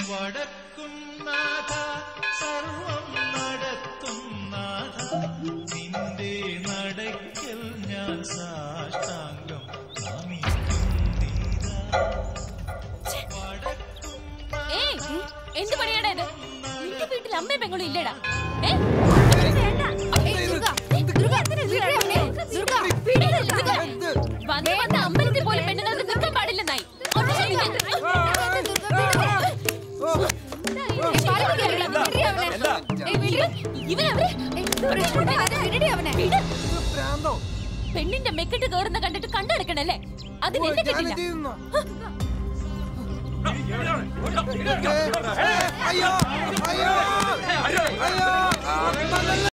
വടക്കും നാഥ സർവം നടത്തും നാഥ നിന്റെ നടക്കൽ ഞാൻ സാഷ്ടാംഗം നമിക്കുന്നീരാ വടക്കും ഏയ് എന്ത് പണിയാടാ ഇത് നിന്റെ വീട്ടിൽ അമ്മയും പെങ്ങളും ഇല്ലടാ ഏ? വന്ന് വന്ന് അമ്പലത്തിൽ പോലും പെണ്ണുങ്ങൾക്ക് നിൽക്കാൻ പാടില്ലെന്നായി ഒന്ന് ശ്രദ്ധിക്ക്. ഇവനവരെ വിട്. പെണ്ണിന്റെ മെക്കിട്ട് കയറുന്ന കണ്ടിട്ട് കണ്ടടക്കണല്ലേ അതിന് എന്നെ കിട്ടില്ല അയ്യോ അയ്യോ അയ്യോ